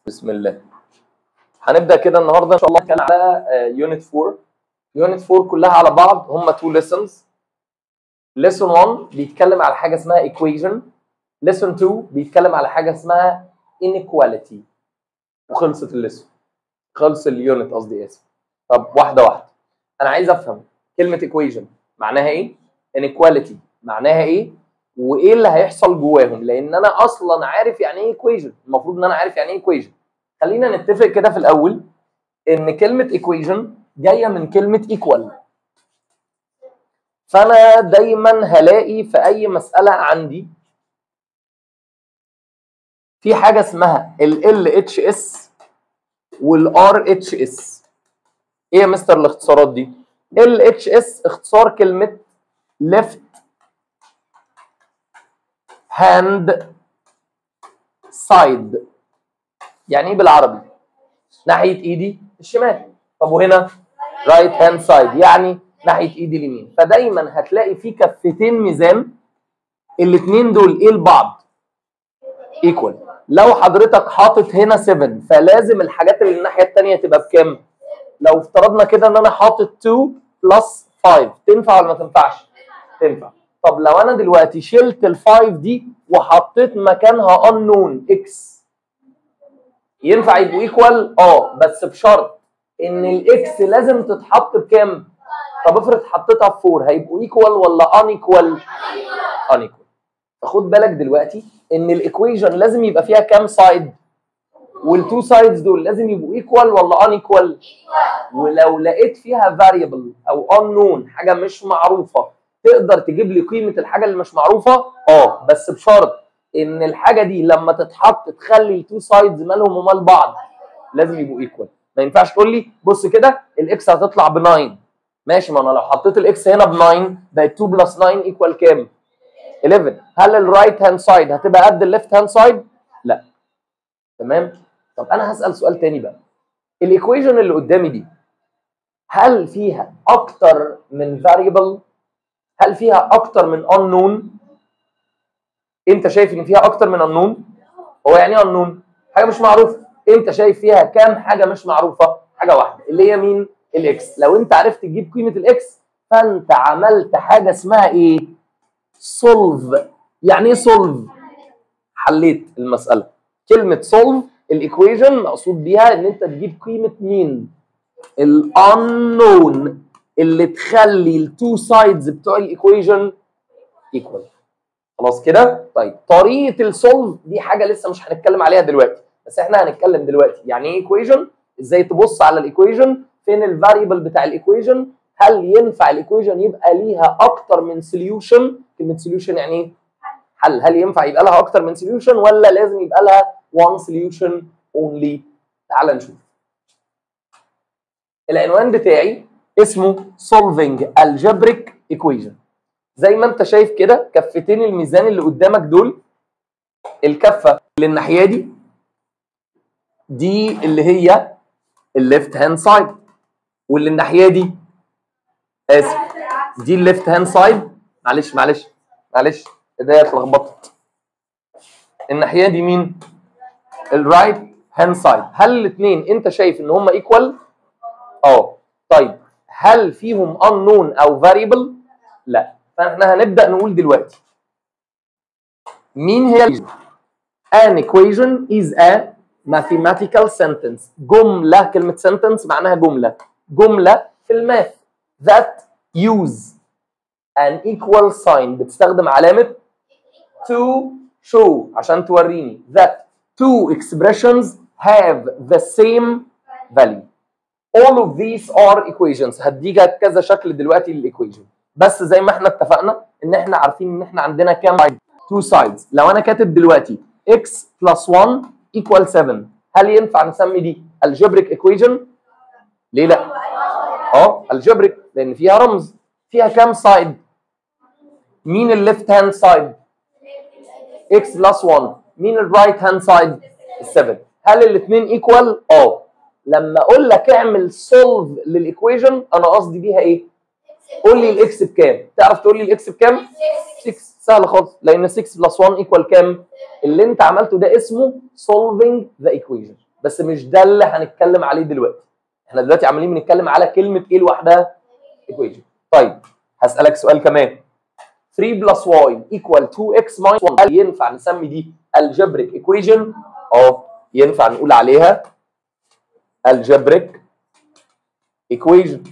بسم الله هنبدا كده النهارده ان شاء الله نتكلم على يونت 4 يونت 4 كلها على بعض هم تو ليسونز ليسون 1 بيتكلم على حاجه اسمها ايكويشن ليسون 2 بيتكلم على حاجه اسمها inequality وخلصت الليسون خلص اليونت قصدي اسف طب واحده واحده انا عايز افهم كلمه ايكويشن معناها ايه inequality معناها ايه وايه اللي هيحصل جواهم لان انا اصلا عارف يعني ايه ايكويشن المفروض ان انا عارف يعني ايه ايكويشن خلينا نتفق كده في الاول ان كلمه ايكويشن جايه من كلمه ايكوال فانا دايما هلاقي في اي مساله عندي في حاجه اسمها ال اتش اس والار اتش اس ايه يا مستر الاختصارات دي ال اتش اس اختصار كلمه left hand side يعني ايه بالعربي ناحيه ايدي الشمال طب وهنا رايت هاند سايد يعني ناحيه ايدي اليمين فدايما هتلاقي في كفتين ميزان الاثنين دول ايه لبعض ايكوال لو حضرتك حاطط هنا 7 فلازم الحاجات اللي الناحيه الثانيه تبقى بكام لو افترضنا كده ان انا حاطط 2 بلس 5 تنفع ولا ما تنفعش تنفع طب لو انا دلوقتي شلت ال5 دي وحطيت مكانها unknown x ينفع يبقوا ايكوال اه بس بشرط ان الاكس لازم تتحط بكام طب افرض حطيتها في 4 هيبقوا ايكوال ولا ان ايكوال ان ايكوال فخد بالك دلوقتي ان الايكويشن لازم يبقى فيها كام سايد والتو سايدز دول لازم يبقوا ايكوال ولا ان ايكوال ولو لقيت فيها فاريبل او unknown حاجه مش معروفه تقدر تجيب لي قيمه الحاجه اللي مش معروفه اه بس بشرط ان الحاجه دي لما تتحط تخلي التو سايدز مالهم ومال بعض لازم يبقوا ايكوال ما ينفعش تقول لي بص كده الاكس هتطلع ب 9 ماشي ما انا لو حطيت الاكس هنا ب 9 بقت 2 بلس 9 ايكوال كام 11 هل الرايت هاند سايد هتبقى قد الليفت هاند سايد لا تمام طب انا هسال سؤال تاني بقى الايكويشن اللي قدامي دي هل فيها اكتر من فاريبل هل فيها اكتر من unknown انت شايف ان فيها اكتر من unknown هو يعني ايه unknown حاجه مش معروفه انت شايف فيها كام حاجه مش معروفه حاجه واحده اللي هي مين الاكس لو انت عرفت تجيب قيمه الاكس فانت عملت حاجه اسمها ايه solve يعني ايه solve حليت المساله كلمه solve الايكويشن مقصود بيها ان انت تجيب قيمه مين الانون اللي تخلي التو سايدز بتوع الايكويشن ايكوال خلاص كده طيب طريقه السولف دي حاجه لسه مش هنتكلم عليها دلوقتي بس احنا هنتكلم دلوقتي يعني ايه ايكويشن ازاي تبص على الايكويشن فين الفاريبل بتاع الايكويشن هل ينفع الايكويشن يبقى ليها اكتر من سوليوشن كلمه سوليوشن يعني ايه حل هل ينفع يبقى لها اكتر من سوليوشن ولا لازم يبقى لها one solution only تعال نشوف العنوان بتاعي اسمه solving algebraic equation زي ما انت شايف كده كفتين الميزان اللي قدامك دول الكفه اللي الناحيه دي دي اللي هي الليفت هاند سايد واللي الناحيه دي اسف دي الليفت هاند سايد معلش معلش معلش ايديا اتلخبطت الناحيه دي مين الرايت هاند سايد هل الاثنين انت شايف ان هم ايكوال اه طيب هل فيهم unknown او variable لا فاحنا هنبدا نقول دلوقتي مين هي an equation is a mathematical sentence جمله كلمه sentence معناها جمله جمله في الماث that use an equal sign بتستخدم علامه to show عشان توريني that two expressions have the same value all of these are equations هديك كذا شكل دلوقتي للايكويشن بس زي ما احنا اتفقنا ان احنا عارفين ان احنا عندنا كام two sides لو انا كاتب دلوقتي x plus 1 equal 7 هل ينفع نسمي دي algebraic equation ليه لا اه algebraic لان فيها رمز فيها كام سايد مين الليفت هاند سايد x plus 1 مين الرايت هاند سايد 7 هل الاثنين ايكوال اه لما اقول لك اعمل سولف للايكويشن انا قصدي بيها ايه قول لي الاكس بكام تعرف تقول لي الاكس بكام 6 سهل خالص لان 6 بلس 1 ايكوال كام اللي انت عملته ده اسمه solving the equation بس مش ده اللي هنتكلم عليه دلوقتي احنا دلوقتي عمالين بنتكلم على كلمه ايه لوحدها ايكويشن طيب هسالك سؤال كمان 3 بلس واي ايكوال 2 اكس ماينس 1 هل ينفع نسمي دي الجبريك ايكويشن اه ينفع نقول عليها الجبريك ايكويشن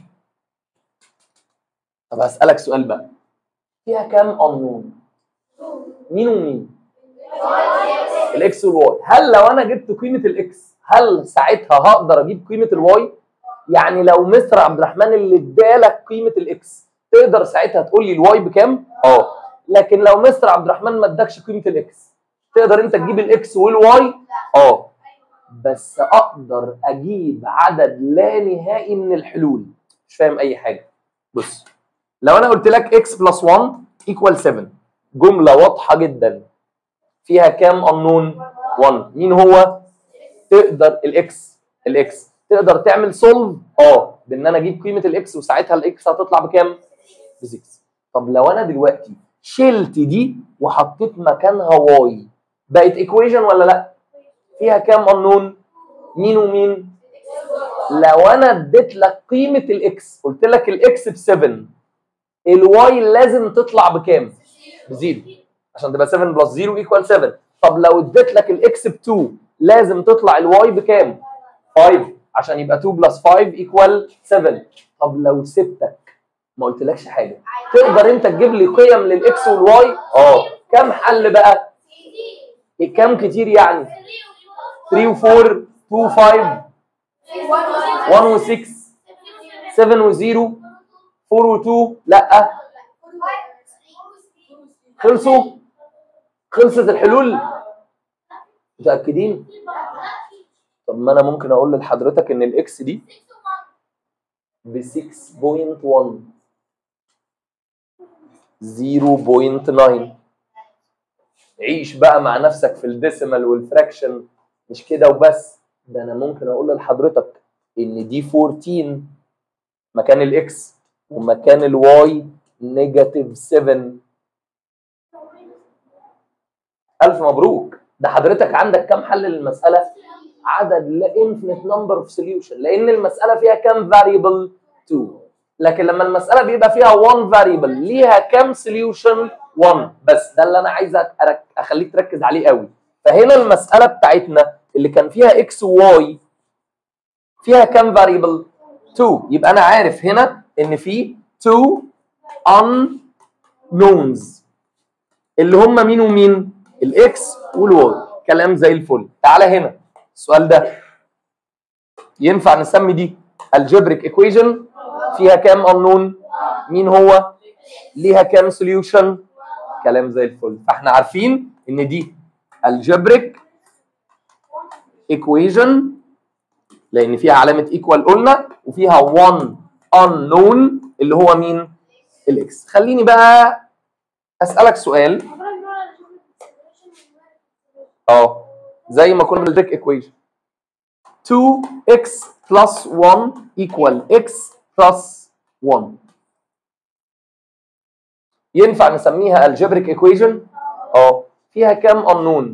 طب هسالك سؤال بقى فيها كام انون مين ومين الاكس والواي هل لو انا جبت قيمه الاكس هل ساعتها هقدر اجيب قيمه الواي يعني لو مستر عبد الرحمن اللي ادالك قيمه الاكس تقدر ساعتها تقول لي الواي بكام اه لكن لو مستر عبد الرحمن ما ادكش قيمه الاكس تقدر انت تجيب الاكس والواي اه بس اقدر اجيب عدد لا نهائي من الحلول مش فاهم اي حاجه بص لو انا قلت لك x بلس 1 equal 7 جمله واضحه جدا فيها كام unknown 1 مين هو تقدر الاكس الاكس تقدر تعمل سولف اه بان انا اجيب قيمه الاكس وساعتها الاكس هتطلع بكام ب 6 طب لو انا دلوقتي شلت دي وحطيت مكانها واي بقت ايكويشن ولا لا فيها كام unknown مين ومين لو انا اديت لك قيمه الاكس قلت لك الاكس ب 7 الواي لازم تطلع بكام بزيرو عشان تبقى 7 بلس 0 ايكوال 7 طب لو اديت لك الاكس ب 2 لازم تطلع الواي بكام 5 عشان يبقى 2 بلس 5 ايكوال 7 طب لو سبتك ما قلتلكش حاجه تقدر انت تجيب لي قيم للاكس والواي اه كم حل بقى كم كتير يعني 3 و4 2 و 5 1 و 6 7 و 0 4 و 2 لا خلصوا خلصت الحلول متاكدين طب ما انا ممكن اقول لحضرتك ان الاكس دي ب 6.1 0.9 عيش بقى مع نفسك في الديسيمال والفراكشن مش كده وبس ده انا ممكن اقول لحضرتك ان دي 14 مكان الاكس ومكان الواي نيجاتيف 7 الف مبروك ده حضرتك عندك كام حل للمساله عدد لا infinite number of solution لان المساله فيها كام variable 2 لكن لما المساله بيبقى فيها 1 variable ليها كام solution 1 بس ده اللي انا عايز أرك... اخليك تركز عليه قوي فهنا المساله بتاعتنا اللي كان فيها x و y فيها كام variable 2 يبقى انا عارف هنا ان في 2 unknowns اللي هم مين ومين الاكس والواي كلام زي الفل تعالى هنا السؤال ده ينفع نسمي دي الجبريك ايكويشن فيها كام unknown مين هو ليها كام سوليوشن كلام زي الفل فاحنا عارفين ان دي الجبريك ايكويشن لان فيها علامه ايكوال قلنا وفيها 1 unknown اللي هو مين الاكس خليني بقى اسالك سؤال اه زي ما كنا بالديك ايكويشن 2x plus 1 equal x plus 1 ينفع نسميها الجبريك ايكويشن اه فيها كام unknown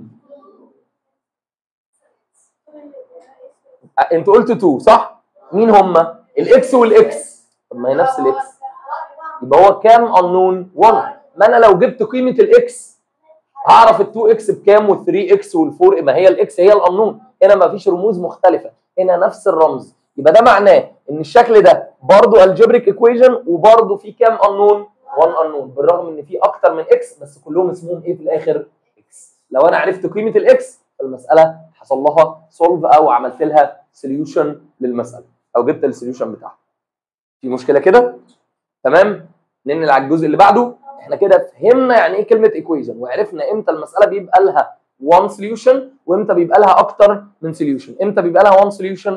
انت قلت 2 صح مين هما الاكس والاكس طب ما هي نفس الاكس يبقى هو كام unknown 1 ما انا لو جبت قيمه الاكس هعرف ال 2 اكس بكام وال 3 اكس وال 4 ما هي الاكس هي الانون هنا ما فيش رموز مختلفه هنا نفس الرمز يبقى ده معناه ان الشكل ده برضه الجبريك ايكويشن وبرضه في كام انون 1 انون بالرغم ان في اكتر من اكس بس كلهم اسمهم ايه في الاخر اكس لو انا عرفت قيمه الاكس فالمساله حصل لها سولف او عملت لها سوليوشن للمساله او جبت السوليوشن بتاعها في مشكله كده تمام ننقل على الجزء اللي بعده احنا كده فهمنا يعني ايه كلمه ايكويشن وعرفنا امتى المساله بيبقى لها one solution وامتى بيبقى لها اكتر من solution امتى بيبقى لها one solution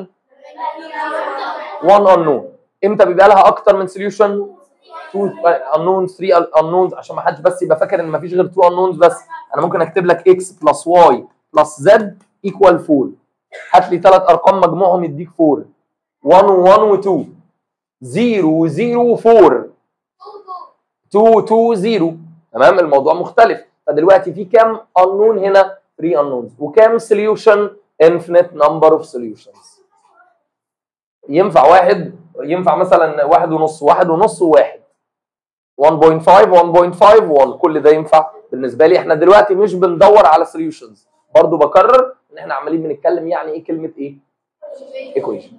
one unknown امتى بيبقى لها اكتر من solution two unknowns three unknowns عشان ما حدش بس يبقى فاكر ان ما فيش غير two unknowns بس انا ممكن اكتب لك x plus y plus z equal 4 هات لي ثلاث ارقام مجموعهم يديك 4 1 و1 و2 0 و0 و4 2 2 0 تمام الموضوع مختلف فدلوقتي في كام unknown هنا 3 unknowns وكام solution infinite number of solutions ينفع واحد ينفع مثلا واحد ونص واحد ونص وواحد 1.5 1.5 1 كل ده ينفع بالنسبه لي احنا دلوقتي مش بندور على solutions برضو بكرر ان احنا عمالين بنتكلم يعني ايه كلمه ايه equation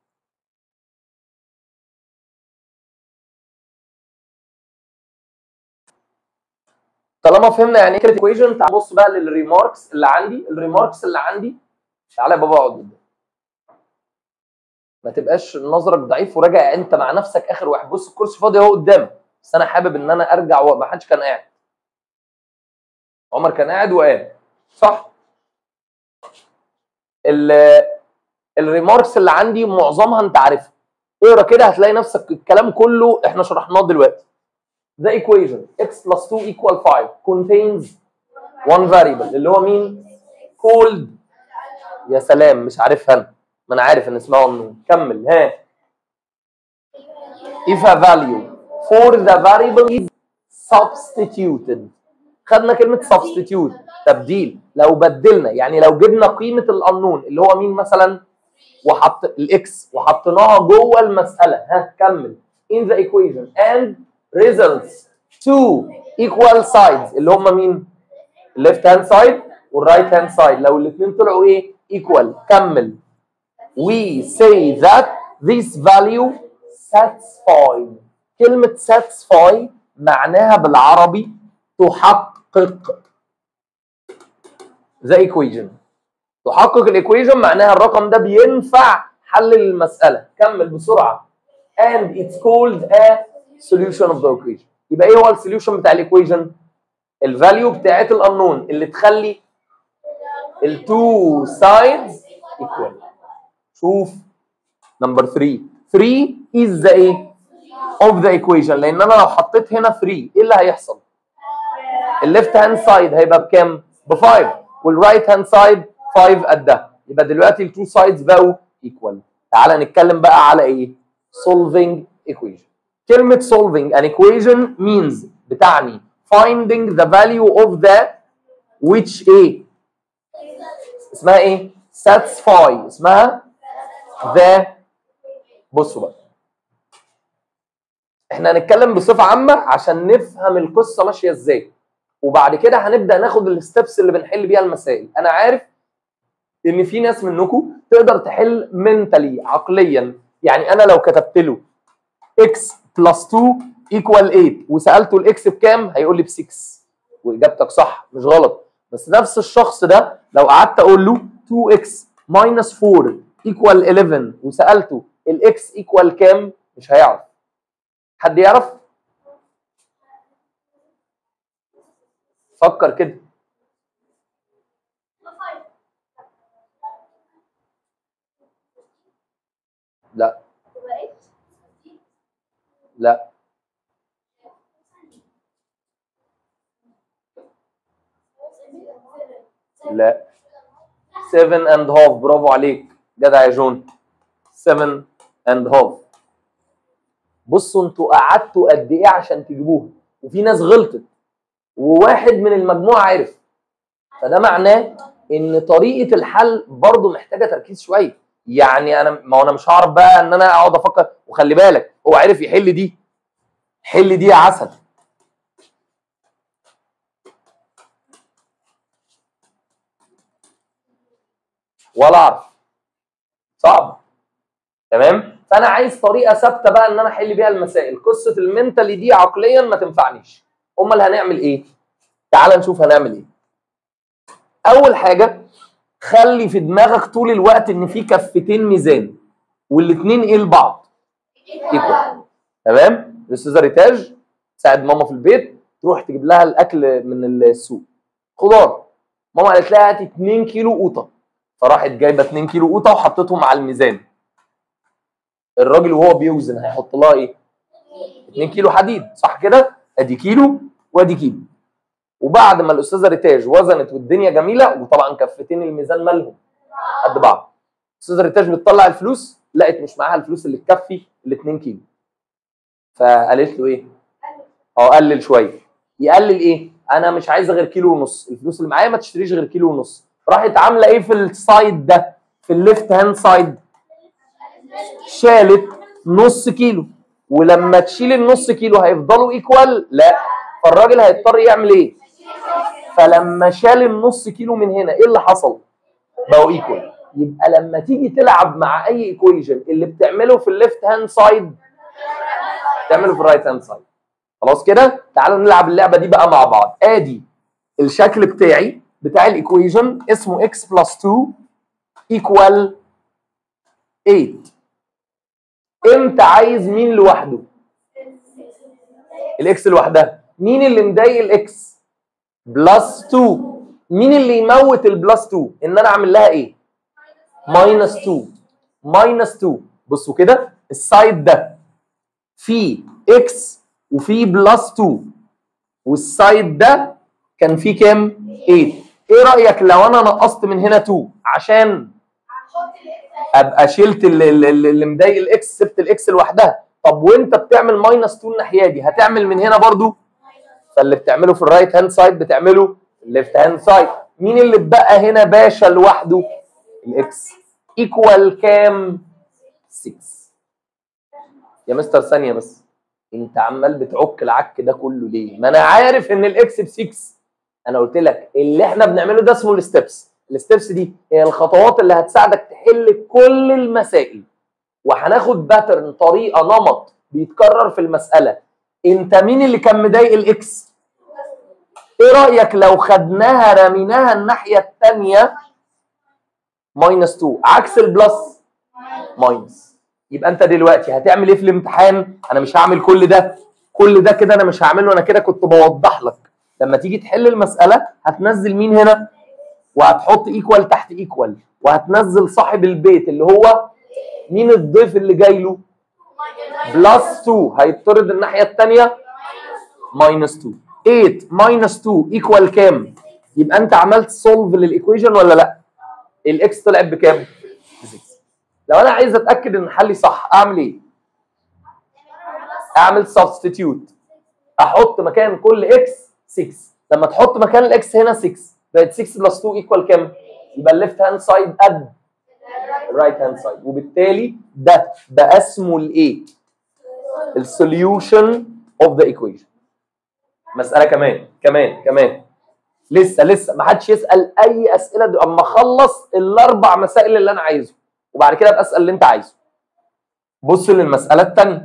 طالما فهمنا يعني ايه كلمه equation تعال بص بقى للريماركس اللي عندي الريماركس اللي عندي تعالى يا بابا اقعد قدام ما تبقاش نظرك ضعيف وراجع انت مع نفسك اخر واحد بص الكرسي فاضي اهو قدامك بس انا حابب ان انا ارجع وما حدش كان قاعد عمر كان قاعد وقام صح ال الريماركس اللي عندي معظمها انت عارفها اقرا كده هتلاقي نفسك الكلام كله احنا شرحناه دلوقتي The equation x plus 2 equal 5 contains one variable اللي هو مين؟ called يا سلام مش عارفها انا ما انا عارف ان اسمها unknown كمل ها if a value for the variable is substituted خدنا كلمة substitute تبديل لو بدلنا يعني لو جبنا قيمة الأنون اللي هو مين مثلا وحط الاكس وحطيناها جوه المسألة ها كمل in the equation and results two equal sides اللي هم مين؟ left hand side والرايت hand side لو الاثنين طلعوا ايه؟ equal كمل we say that this value satisfy كلمة satisfy معناها بالعربي تحقق the equation تحقق الايكويشن معناها الرقم ده بينفع حل المسألة كمل بسرعة and it's called a solution of the equation يبقى ايه هو السوليوشن بتاع الايكويشن الفاليو بتاعت الانون اللي تخلي التو sides equal شوف نمبر 3 3 is the ايه of the equation لان انا لو حطيت هنا 3 ايه اللي هيحصل الليفت هاند سايد هيبقى بكام ب 5 والرايت هاند سايد 5 قدها يبقى دلوقتي التو سايدز بقوا equal تعال نتكلم بقى على ايه solving equation كلمة solving an equation means بتعني finding the value of the which ايه اسمها ايه satisfy اسمها the بصوا بقى احنا هنتكلم بصفة عامة عشان نفهم القصة ماشية ازاي وبعد كده هنبدأ ناخد الستبس اللي بنحل بيها المسائل انا عارف ان في ناس منكم تقدر تحل منتلي عقليا يعني انا لو كتبت له x بلس 2 ايكوال 8 وسالته الاكس بكام هيقول لي ب 6 واجابتك صح مش غلط بس نفس الشخص ده لو قعدت اقول له 2x minus 4 equal 11 وسالته الاكس ايكوال كام مش هيعرف حد يعرف فكر كده لا لا لا 7 اند هاف برافو عليك جدع يا جون 7 اند هاف بصوا انتوا قعدتوا قد ايه عشان تجيبوها وفي ناس غلطت وواحد من المجموعه عرف فده معناه ان طريقه الحل برضه محتاجه تركيز شويه يعني انا ما هو انا مش هعرف بقى ان انا اقعد افكر وخلي بالك هو عرف يحل دي حل دي يا عسل ولا اعرف صعب تمام فانا عايز طريقه ثابته بقى ان انا احل بيها المسائل قصه المنتالي دي عقليا ما تنفعنيش امال هنعمل ايه تعال نشوف هنعمل ايه اول حاجه خلي في دماغك طول الوقت ان في كفتين ميزان والاثنين ايه لبعض ايكوال تمام الاستاذه ريتاج تساعد ماما في البيت تروح تجيب لها الاكل من السوق خضار ماما قالت لها هاتي 2 كيلو قوطه فراحت جايبه 2 كيلو قوطه وحطيتهم على الميزان الراجل وهو بيوزن هيحط لها ايه 2 كيلو حديد صح كده ادي كيلو وادي كيلو وبعد ما الاستاذه ريتاج وزنت والدنيا جميله وطبعا كفتين الميزان مالهم قد بعض الاستاذه ريتاج بتطلع الفلوس لقت مش معاها الفلوس اللي تكفي ال 2 كيلو فقالت له ايه اه قلل شويه يقلل ايه انا مش عايزه غير كيلو ونص الفلوس اللي معايا ما تشتريش غير كيلو ونص راحت عامله ايه في السايد ده في الليفت هاند سايد شالت نص كيلو ولما تشيل النص كيلو هيفضلوا ايكوال لا فالراجل هيضطر يعمل ايه فلما شال النص كيلو من هنا ايه اللي حصل بقوا ايكوال يبقى لما تيجي تلعب مع اي ايكويشن اللي بتعمله في الليفت هاند سايد تعمله في الرايت هاند سايد خلاص كده تعالوا نلعب اللعبه دي بقى مع بعض ادي الشكل بتاعي بتاع الايكويشن اسمه x بلس 2 ايكوال 8 انت عايز مين لوحده الاكس لوحدها مين اللي مضايق الاكس بلس 2 مين اللي يموت البلس 2 ان انا اعمل لها ايه ماينس 2 ماينس 2 بصوا كده السايد ده فيه اكس وفيه بلس 2 والسايد ده كان فيه كام 8 ايه رايك لو انا نقصت من هنا 2 عشان ابقى شلت اللي, اللي اللي مضايق الاكس سبت الاكس لوحدها طب وانت بتعمل ماينس 2 الناحيه دي هتعمل من هنا برضو فاللي بتعمله في الرايت هاند سايد بتعمله في الليفت هاند سايد مين اللي اتبقى هنا باشا لوحده الاكس ايكوال كام 6 يا مستر ثانيه بس انت عمال بتعك العك ده كله ليه ما انا عارف ان الاكس ب 6 انا قلت لك اللي احنا بنعمله ده اسمه الستبس الستبس دي هي الخطوات اللي هتساعدك تحل كل المسائل وهناخد باترن طريقه نمط بيتكرر في المساله انت مين اللي كان مضايق الاكس ايه رايك لو خدناها رميناها الناحيه الثانيه ماينس 2 عكس البلس ماينس يبقى انت دلوقتي هتعمل ايه في الامتحان انا مش هعمل كل ده كل ده كده انا مش هعمله انا كده كنت بوضح لك لما تيجي تحل المساله هتنزل مين هنا وهتحط ايكوال تحت ايكوال وهتنزل صاحب البيت اللي هو مين الضيف اللي جاي له بلس 2 هيطرد الناحيه الثانيه ماينس 2 8 ماينس 2 ايكوال كام يبقى انت عملت سولف للايكويشن ولا لا الاكس طلعت بكام 6 لو انا عايز اتاكد ان حلي صح اعمل ايه اعمل سبستيتيوت احط مكان كل اكس 6 لما تحط مكان الاكس هنا 6 بقت 6 بلس 2 ايكوال كام يبقى الليفت هاند سايد قد الرايت هاند سايد وبالتالي ده بقى اسمه الايه السوليوشن اوف ذا ايكويشن مساله كمان كمان كمان لسه لسه ما حدش يسال اي اسئله دي اما اخلص الاربع مسائل اللي انا عايزه وبعد كده ابقى اسال اللي انت عايزه بص للمساله الثانيه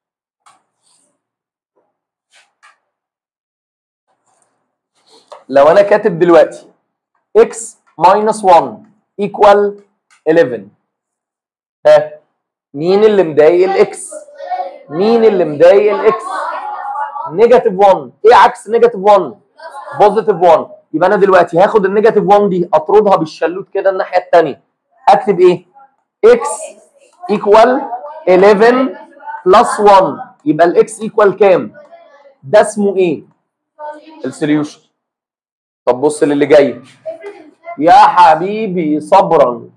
لو انا كاتب دلوقتي x minus 1 equal 11 ها مين اللي مضايق الاكس مين اللي مضايق الاكس نيجاتيف 1 ايه عكس نيجاتيف 1 بوزيتيف 1 يبقى انا دلوقتي هاخد النيجاتيف 1 دي اطردها بالشلوت كده الناحيه الثانيه اكتب ايه x equal 11 plus 1 يبقى الاكس equal كام ده اسمه ايه السوليوشن طب بص للي جاي يا حبيبي صبرا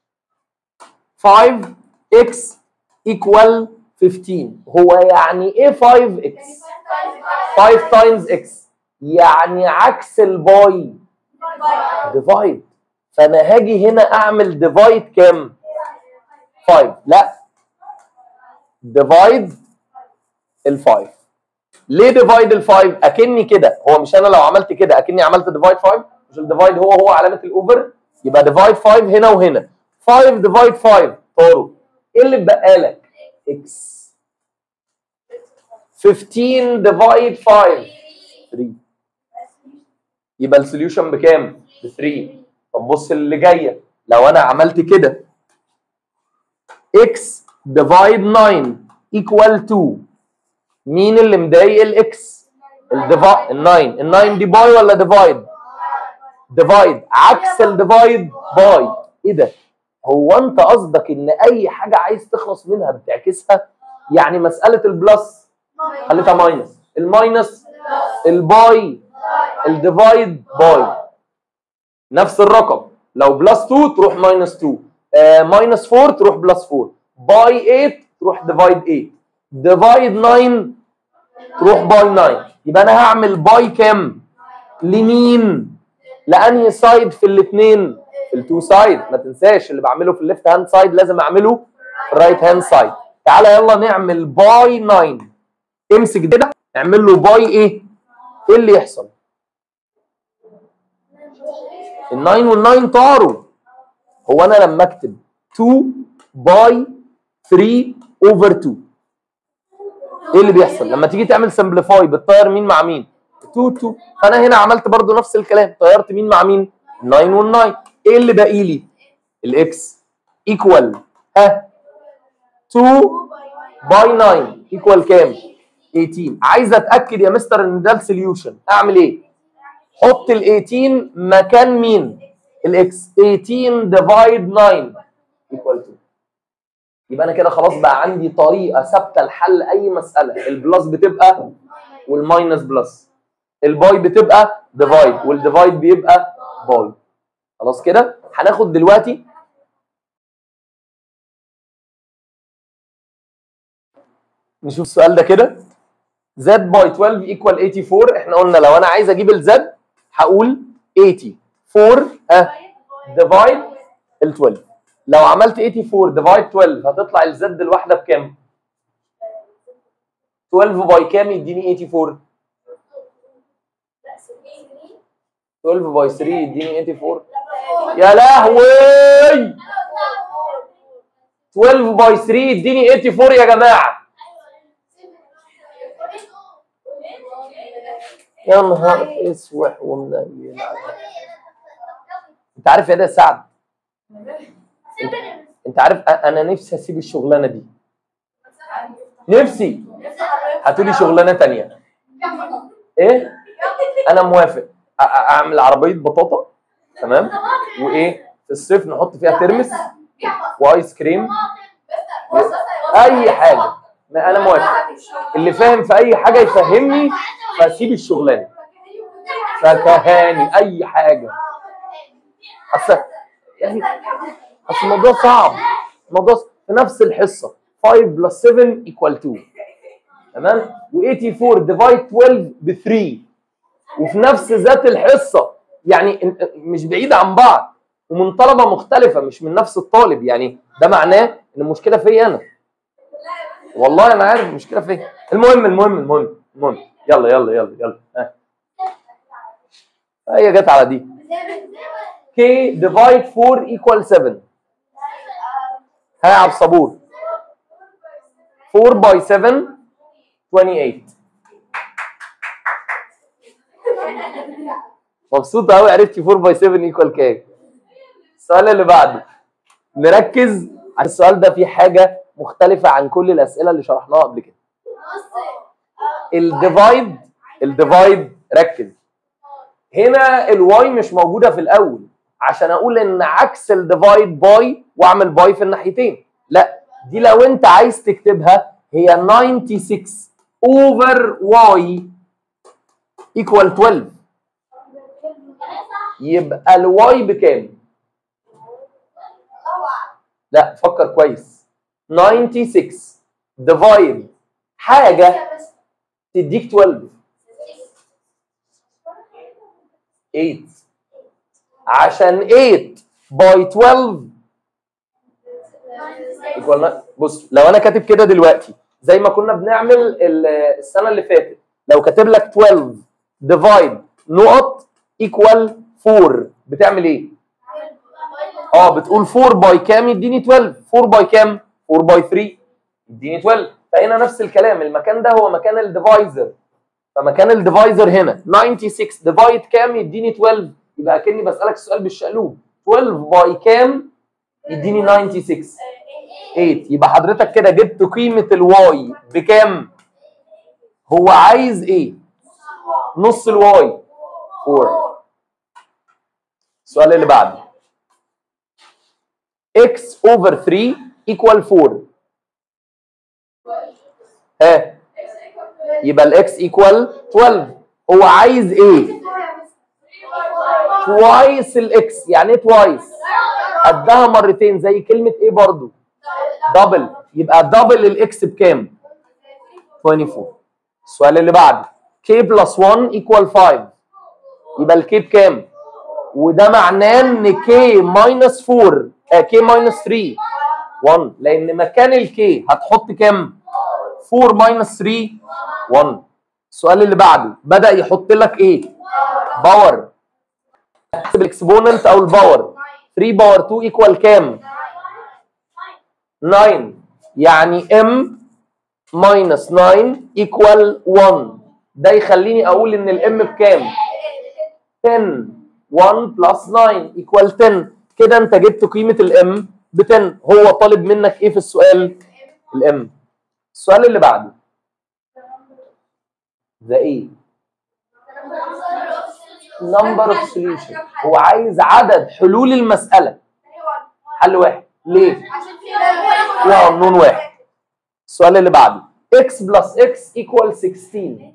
5x equal 15 هو يعني ايه 5x 5 times x يعني عكس الباي ديفايد فانا هاجي هنا اعمل ديفايد كام 5 لا ديفايد ال5 ليه ديفايد ال5 اكني كده هو مش انا لو عملت كده اكني عملت ديفايد 5 مش الديفايد هو هو علامه الاوفر يبقى ديفايد 5 هنا وهنا 5 ديفايد 5 طاروا ايه اللي اتبقى لك اكس 15 ديفايد 5 3 يبقى السوليوشن بكام ب 3 طب بص اللي جايه لو انا عملت كده x ديفايد 9 equal 2 مين اللي مضايق الاكس الديفايد ال 9 ال 9 دي باي ولا ديفايد ديفايد عكس الديفايد باي ايه ده هو انت قصدك ان اي حاجه عايز تخلص منها بتعكسها يعني مساله البلس خليتها ماينس الماينس الباي الديفايد باي نفس الرقم لو بلس 2 تروح ماينس 2 آه ماينس 4 تروح بلس 4 باي 8 تروح ديفايد 8 ديفايد 9 تروح باي 9 يبقى انا هعمل باي كام لمين لانهي سايد في الاثنين في التو سايد ما تنساش اللي بعمله في الليفت هاند سايد لازم اعمله في الرايت هاند سايد تعالى يلا نعمل باي 9 امسك ده اعمل له باي ايه ايه اللي يحصل ال 9 وال 9 طاروا هو انا لما اكتب 2 باي 3 اوفر 2 ايه اللي بيحصل لما تيجي تعمل سمبليفاي بتطير مين مع مين 2 2 فانا هنا عملت برضو نفس الكلام طيرت مين مع مين 9 وال 9 ايه اللي باقي لي الاكس ايكوال ها 2 باي 9 ايكوال كام 18 عايز اتاكد يا مستر ان ده السوليوشن اعمل ايه حط ال 18 مكان مين الاكس 18 ديفايد 9 ايكوال 2 يبقى انا كده خلاص بقى عندي طريقه ثابته لحل اي مساله البلس بتبقى والماينس بلس الباي بتبقى ديفايد والديفايد بيبقى باي خلاص كده هناخد دلوقتي نشوف السؤال ده كده زد باي 12 ايكوال 84 احنا قلنا لو انا عايز اجيب الزد هقول 84 اه ديفايد ال 12 لو عملت 84 ديفايد 12 هتطلع الزد الواحده بكام 12 باي كام يديني 84 12 باي 3 يديني 84 يا لهوي 12 باي 3 يديني 84 يا جماعه يا نهار اسوح ومنيل انت عارف يا ده سعد انت عارف أ- انا نفسي اسيب الشغلانه دي نفسي هاتولي شغلانه تانية ايه انا موافق أ- أ- اعمل عربيه بطاطا تمام وايه في الصيف نحط فيها ترمس وايس كريم اي حاجه ما انا موافق اللي فاهم في اي حاجه يفهمني فاسيب الشغلانه فكهاني اي حاجه اصل يعني اصل الموضوع صعب الموضوع ص- في نفس الحصه 5 بلس 7 ايكوال 2 تمام و84 ديفايد 12 ب 3 وفي نفس ذات الحصه يعني إن- مش بعيد عن بعض ومن طلبه مختلفه مش من نفس الطالب يعني ده معناه ان المشكله فيا انا والله انا عارف المشكله فيا المهم المهم المهم المهم يلا يلا يلا يلا ها هي جت على دي k ديفايد 4 ايكوال 7 ها يا عبد الصبور 4 باي 7 28 مبسوط قوي عرفتي 4 باي 7 ايكوال كام السؤال اللي بعده نركز على السؤال ده فيه حاجه مختلفه عن كل الاسئله اللي شرحناها قبل كده الديفايد الديفايد ركز هنا الواي مش موجوده في الاول عشان اقول ان عكس الديفايد باي واعمل باي في الناحيتين لا دي لو انت عايز تكتبها هي 96 اوفر واي ايكوال 12 يبقى الواي بكام؟ لا فكر كويس 96 ديفايد حاجه تديك 12 8 عشان 8 باي 12 equal nine. بص لو انا كاتب كده دلوقتي زي ما كنا بنعمل ال- السنه اللي فاتت لو كاتب لك 12 ديفايد نقط ايكوال 4 بتعمل ايه؟ اه بتقول 4 باي كام يديني 12 4 باي كام 4 باي 3 يديني 12 فهنا نفس الكلام المكان ده هو مكان الديفايزر فمكان الديفايزر هنا 96 ديفايد كام يديني 12 يبقى كاني بسالك السؤال بالشقلوب 12 باي كام يديني 96 8 يبقى حضرتك كده جبت قيمه الواي بكام هو عايز ايه نص الواي 4 السؤال اللي بعده x over 3 equal 4 ها يبقى الاكس ايكوال 12 هو عايز ايه توايس الاكس يعني ايه توايس قدها مرتين زي كلمه ايه برضو دبل يبقى دبل الاكس بكام 24 السؤال اللي بعده k بلس 1 equal 5 يبقى الكي بكام وده معناه ان كي ماينس 4 آه كي ماينس 3 1 لان مكان الكي هتحط كام 4 ماينس 3 1 السؤال اللي بعده بدا يحط لك ايه باور احسب الاكسبوننت او الباور 3 باور 2 ايكوال كام 9 يعني ام ماينس 9 ايكوال 1 ده يخليني اقول ان الام بكام 10 1 بلس 9 ايكوال 10 كده انت جبت قيمه الام ب 10 هو طالب منك ايه في السؤال الام السؤال اللي بعده ذا ايه number of solution هو عايز عدد حلول المساله حل واحد ليه فيها قانون واحد السؤال اللي بعده x بلس x equal 16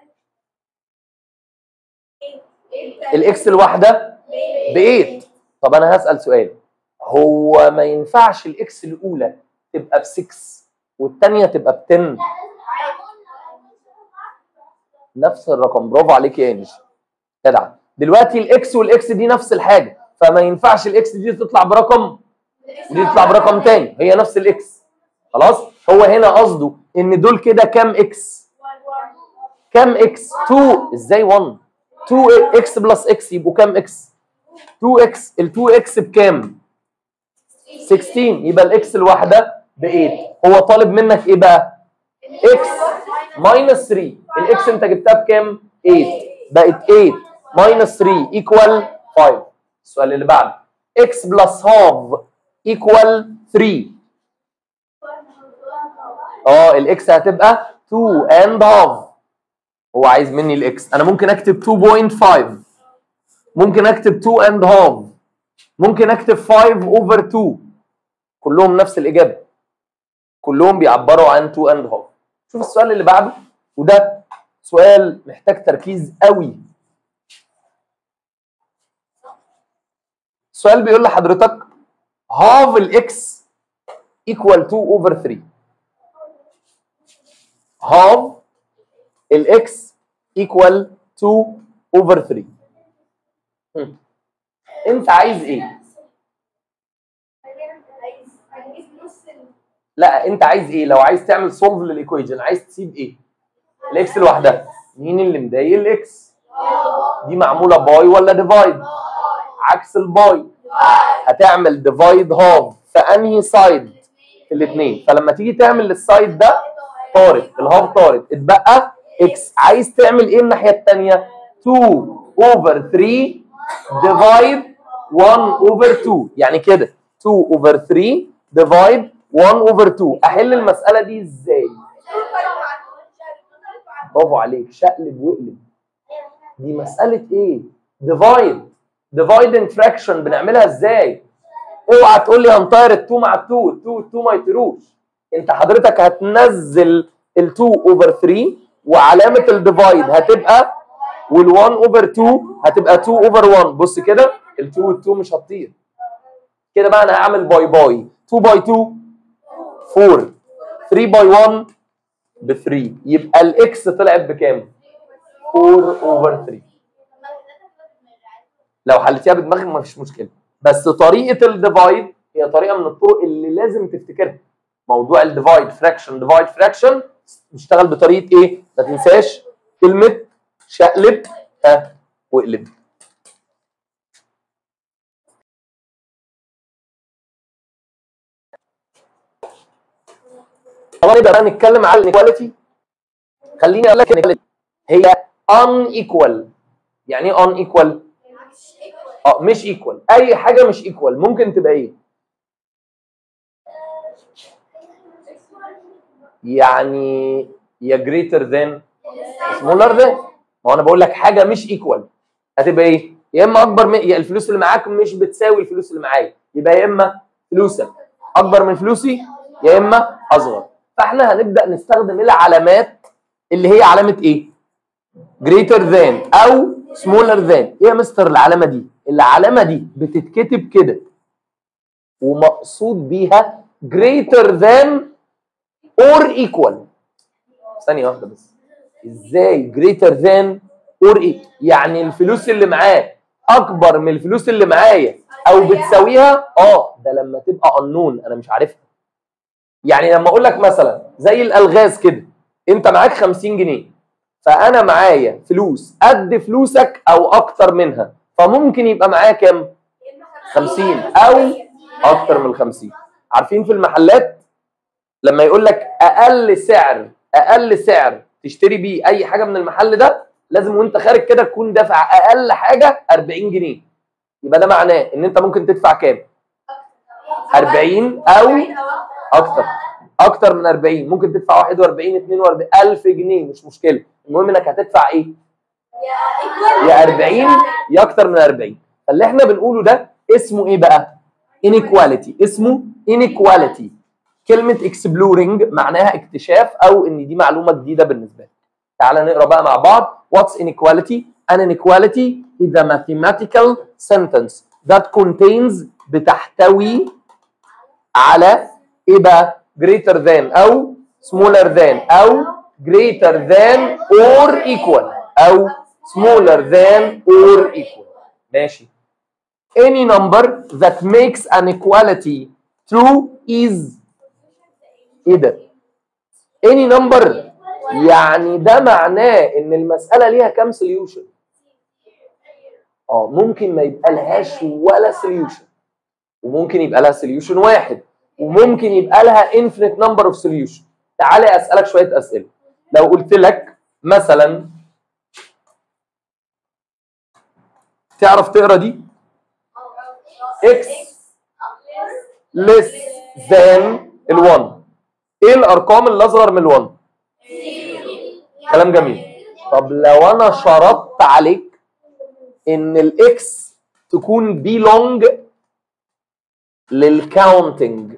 الاكس الواحده ب 8 طب انا هسال سؤال هو ما ينفعش الاكس الاولى تبقى ب 6 والثانيه تبقى ب 10 نفس الرقم برافو عليك يا انجي جدع دلوقتي الاكس والاكس دي نفس الحاجه فما ينفعش الاكس دي تطلع برقم ودي تطلع برقم تاني هي نفس الاكس خلاص هو هنا قصده ان دول كده كام اكس كام اكس 2 ازاي 1 2 اكس بلس اكس يبقوا كام اكس 2 اكس ال 2 اكس بكام 16 يبقى الاكس الواحده ب 8 هو طالب منك ايه بقى اكس ماينس 3 الاكس انت جبتها بكام 8 بقت 8 ماينس 3 ايكوال 5 السؤال اللي بعده اكس بلس هاف ايكوال 3 اه الاكس هتبقى 2 اند هاف هو عايز مني الاكس انا ممكن اكتب 2.5 ممكن اكتب 2 اند هاف ممكن اكتب 5 اوفر 2 كلهم نفس الاجابه كلهم بيعبروا عن 2 اند هاف شوف السؤال اللي بعده وده سؤال محتاج تركيز قوي السؤال بيقول لحضرتك هاف الاكس ايكوال 2 اوفر 3 هاف الاكس ايكوال 2 اوفر 3 انت عايز ايه لا انت عايز ايه لو عايز تعمل سولف للايكويجن عايز تسيب ايه الاكس لوحدها مين اللي مضايق الاكس دي معموله باي ولا ديفايد عكس الباي هتعمل ديفايد هاف في انهي سايد في الاثنين فلما تيجي تعمل للسايد ده طارت الهاف طارت اتبقى اكس عايز تعمل ايه الناحيه الثانيه 2 اوفر 3 ديفايد 1 اوفر 2 يعني كده 2 اوفر 3 ديفايد 1 اوفر 2 احل المساله دي ازاي برافو عليك شقلب واقلب دي مساله ايه ديفايد ديفايد اند فراكشن بنعملها ازاي اوعى تقول لي هنطير ال2 مع ال2 ال2 ال2 ما يطيروش انت حضرتك هتنزل ال2 اوفر 3 وعلامه الديفايد هتبقى وال1 اوفر 2 هتبقى 2 اوفر 1 بص كده ال2 وال2 مش هتطير كده بقى انا هعمل باي باي 2 باي 2 4 3 باي 1 ب 3 يبقى الاكس طلعت بكام 4 اوفر 3 لو حلتيها بدماغك ما فيش مشكله بس طريقه الديفايد هي طريقه من الطرق اللي لازم تفتكرها موضوع الديفايد فراكشن ديفايد فراكشن نشتغل بطريقه ايه ما تنساش كلمه شقلب ها واقلب طبعا نبدا بقى نتكلم على الانيكواليتي خليني اقول لك ان هي unequal يعني ايه unequal اه مش ايكوال اي حاجه مش ايكوال ممكن تبقى ايه يعني يا greater than smaller than ما هو انا بقول لك حاجه مش ايكوال هتبقى ايه يا اما اكبر من يا الفلوس اللي معاك مش بتساوي الفلوس اللي معايا يبقى يا اما فلوسك اكبر من فلوسي يا اما اصغر فاحنا هنبدا نستخدم العلامات اللي هي علامه ايه greater than او smaller than ايه يا مستر العلامه دي العلامه دي بتتكتب كده ومقصود بيها greater than or equal ثانيه واحده بس ازاي greater than or equal يعني الفلوس اللي معاه اكبر من الفلوس اللي معايا او بتساويها اه ده لما تبقى unknown انا مش عارفها يعني لما اقول لك مثلا زي الالغاز كده انت معاك 50 جنيه فانا معايا فلوس قد فلوسك او اكتر منها فممكن يبقى معايا كام 50 او اكتر من 50 عارفين في المحلات لما يقول لك اقل سعر اقل سعر تشتري بيه اي حاجه من المحل ده لازم وانت خارج كده تكون دافع اقل حاجه 40 جنيه يبقى ده معناه ان انت ممكن تدفع كام 40 او اكتر اكتر من 40 ممكن تدفع 41 42 1000 جنيه مش مشكله المهم انك هتدفع ايه يا 40 يا اكتر من 40 فاللي احنا بنقوله ده اسمه ايه بقى inequality اسمه inequality كلمه exploring معناها اكتشاف او ان دي معلومه جديده بالنسبه لك تعال نقرا بقى مع بعض what's inequality an inequality is a mathematical sentence that contains بتحتوي على ايه بقى greater than او smaller than او greater than or equal او smaller than or equal ماشي any number that makes an equality true is ايه ده any number يعني ده معناه ان المساله ليها كام سوليوشن اه ممكن ما يبقى لهاش ولا سوليوشن وممكن يبقى لها سوليوشن واحد وممكن يبقى لها infinite number of solution تعالى اسالك شويه اسئله لو قلت لك مثلا تعرف تقرا دي x less than ال1 ايه الارقام اللي اصغر من ال1 كلام جميل طب لو انا شرطت عليك ان الاكس تكون belong للكاونتنج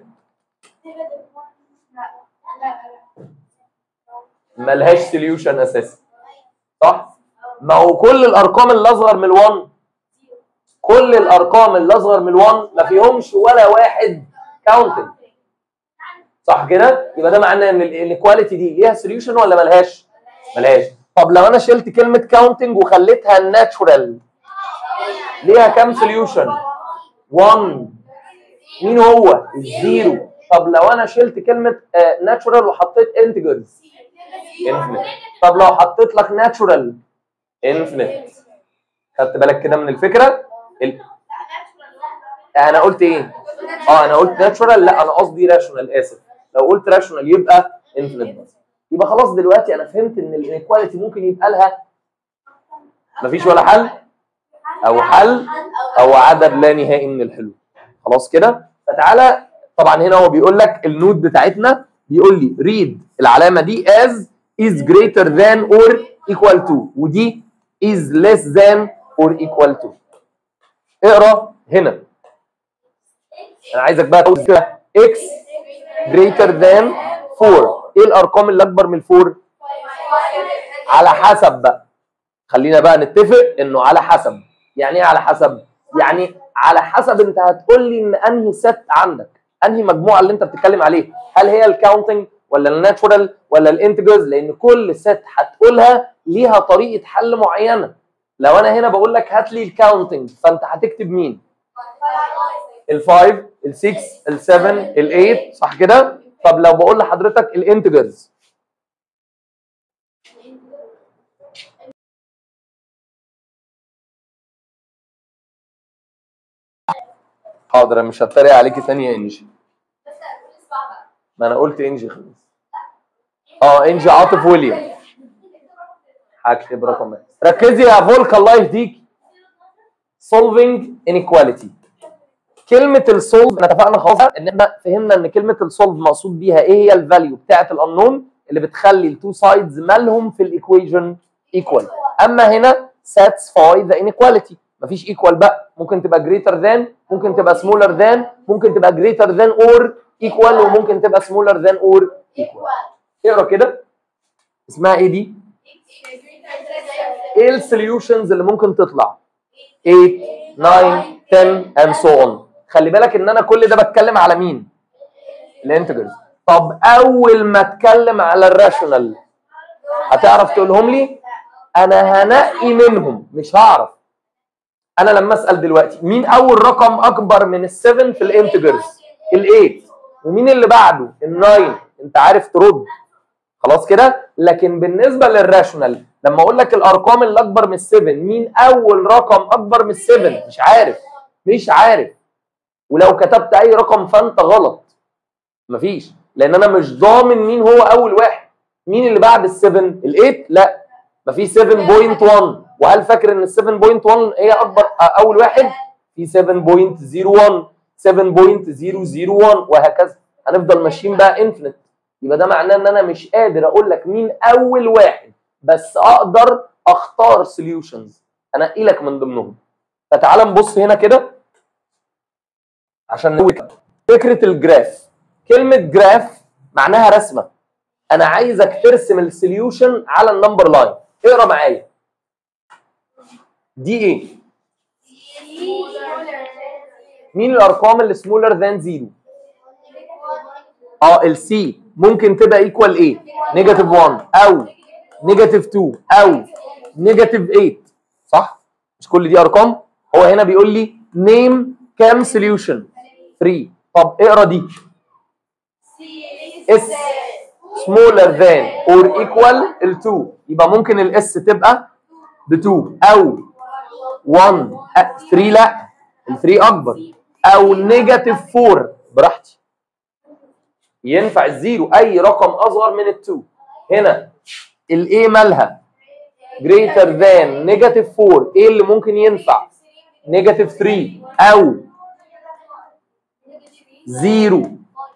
ملهاش سوليوشن اساسي صح ما هو كل الارقام اللي اصغر من ال1 كل الارقام اللي اصغر من ال1 ما فيهمش ولا واحد كاونتنج صح كده يبقى ده معناه ان الايكواليتي دي ليها سوليوشن ولا ملهاش ملهاش طب لو انا شلت كلمه كاونتنج وخليتها ناتشورال ليها كام سوليوشن 1 مين هو الزيرو طب لو انا شلت كلمه ناتشورال وحطيت انتجرز انفينيت طب لو حطيت لك ناتشورال انفينيت خدت بالك كده من الفكره ال... انا قلت ايه اه انا قلت ناتشورال لا انا قصدي راشونال اسف لو قلت راشونال يبقى انفينيت بس يبقى خلاص دلوقتي انا فهمت ان الانيكواليتي ممكن يبقى لها مفيش ولا حل او حل او عدد لا نهائي من الحلول خلاص كده فتعالى طبعا هنا هو بيقول لك النود بتاعتنا بيقول لي ريد العلامه دي as is greater than or equal to ودي is less than or equal to اقرا هنا انا عايزك بقى تقول كده x greater than 4 ايه الارقام اللي اكبر من 4 على حسب بقى خلينا بقى نتفق انه على حسب يعني ايه على حسب يعني على حسب انت هتقول لي ان انهي ست عندك انهي مجموعه اللي انت بتتكلم عليه هل هي الكاونتنج ولا الناتشورال ولا الانتجرز لان كل ست هتقولها ليها طريقه حل معينه لو انا هنا بقول لك هات لي الكاونتنج فانت هتكتب مين ال5 ال6 ال7 ال8 صح كده طب لو بقول لحضرتك الانتجرز حاضر انا مش هتريق عليكي تاني يا انجي ما انا قلت انجي خلاص اه انجي عاطف ويليام هكتب رقم واحد. ركزي يا فولك الله يهديك solving inequality كلمة السولف احنا اتفقنا خلاص ان احنا فهمنا ان كلمة السولف مقصود بيها ايه هي الفاليو بتاعة الانون اللي بتخلي التو سايدز مالهم في الايكويجن ايكوال اما هنا satisfy the inequality مفيش ايكوال بقى ممكن تبقى greater than ممكن تبقى smaller than ممكن تبقى greater than or equal وممكن تبقى smaller than or equal اقرا كده اسمها ايه دي؟ ايه السوليوشنز اللي ممكن تطلع؟ 8 9 10 and so on خلي بالك ان انا كل ده بتكلم على مين؟ الانتجرز طب اول ما اتكلم على الراشونال هتعرف تقولهم لي؟ انا هنقي منهم مش هعرف انا لما اسال دلوقتي مين اول رقم اكبر من ال7 في الانتجرز ال8 ومين اللي بعده ال9 انت عارف ترد خلاص كده لكن بالنسبه للراشونال لما اقول لك الارقام اللي اكبر من ال7 مين اول رقم اكبر من ال7 مش عارف مش عارف ولو كتبت اي رقم فانت غلط مفيش لان انا مش ضامن مين هو اول واحد مين اللي بعد ال7 ال8 لا مفيش 7.1 وهل فاكر ان ال 7.1 هي اكبر اول واحد في 7.01 7.001 وهكذا هنفضل ماشيين بقى انفينيت يبقى ده معناه ان انا مش قادر اقول لك مين اول واحد بس اقدر اختار سوليوشنز انقي لك من ضمنهم فتعال نبص هنا كده عشان نقول فكره الجراف كلمه جراف معناها رسمه انا عايزك ترسم السوليوشن على النمبر لاين اقرا معايا دي ايه مين الارقام اللي سمولر ذان زيرو اه السي ممكن تبقى ايكوال ايه نيجاتيف 1 او نيجاتيف 2 او نيجاتيف 8 صح مش كل دي ارقام هو هنا بيقول لي نيم كام سوليوشن 3 طب اقرا دي اس smaller than or equal ال 2 يبقى ممكن الاس تبقى ب 2 او 1 3 لا ال 3 اكبر او نيجاتيف 4 براحتي ينفع الزيرو اي رقم اصغر من ال 2 هنا الايه مالها greater than نيجاتيف 4 ايه اللي ممكن ينفع نيجاتيف 3 او 0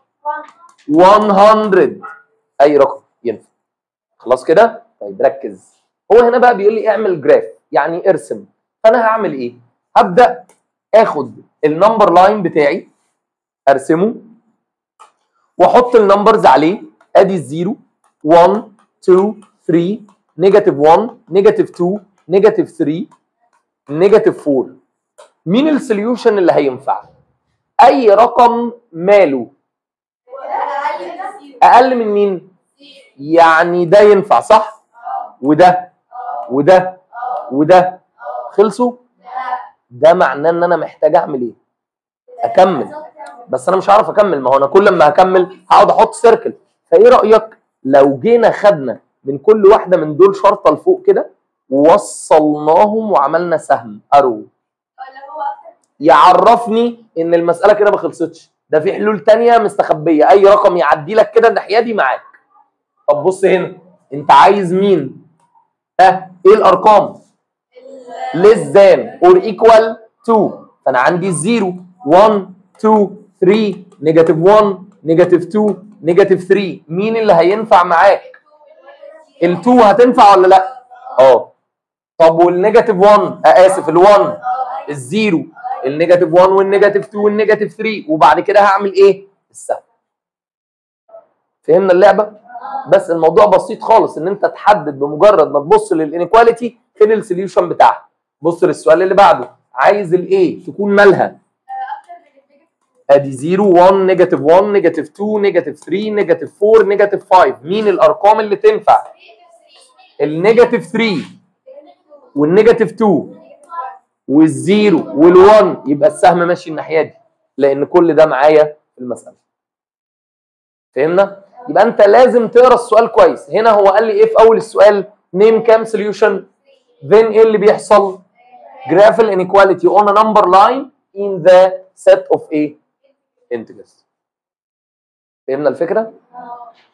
100 اي رقم ينفع خلاص كده طيب ركز هو هنا بقى بيقول لي اعمل جراف يعني ارسم فانا هعمل ايه هبدا اخد النمبر لاين بتاعي ارسمه واحط النمبرز عليه ادي الزيرو 1 2 3 نيجاتيف 1 نيجاتيف 2 نيجاتيف 3 نيجاتيف 4 مين السوليوشن اللي هينفع اي رقم ماله اقل من مين يعني ده ينفع صح وده وده وده خلصوا ده معناه ان انا محتاج اعمل ايه اكمل بس انا مش هعرف اكمل ما هو انا كل ما هكمل هقعد احط سيركل فايه رايك لو جينا خدنا من كل واحده من دول شرطه لفوق كده ووصلناهم وعملنا سهم ارو يعرفني ان المساله كده ما خلصتش ده في حلول تانية مستخبيه اي رقم يعدي لك كده الناحيه دي معاك طب بص هنا انت عايز مين ها ايه الارقام less than or equal to فانا عندي الزيرو 1 2 3 نيجاتيف 1 نيجاتيف 2 نيجاتيف 3 مين اللي هينفع معاك ال2 هتنفع ولا لا اه طب والنيجاتيف 1 آه اسف ال1 الزيرو النيجاتيف 1 والنيجاتيف 2 والنيجاتيف 3 وبعد كده هعمل ايه السهم فهمنا اللعبه بس الموضوع بسيط خالص ان انت تحدد بمجرد ما تبص للانيكواليتي فين السوليوشن بتاعها بص للسؤال اللي بعده عايز الايه تكون مالها ادي 0 1 نيجاتيف 1 نيجاتيف 2 نيجاتيف 3 نيجاتيف 4 نيجاتيف 5 مين الارقام اللي تنفع النيجاتيف 3 والنيجاتيف 2 والزيرو وال1 يبقى السهم ماشي الناحيه دي لان كل ده معايا في المساله فهمنا يبقى انت لازم تقرا السؤال كويس هنا هو قال لي ايه في اول السؤال نيم كام سوليوشن then ايه اللي بيحصل graph inequality on a number line in the set of a integers فهمنا الفكره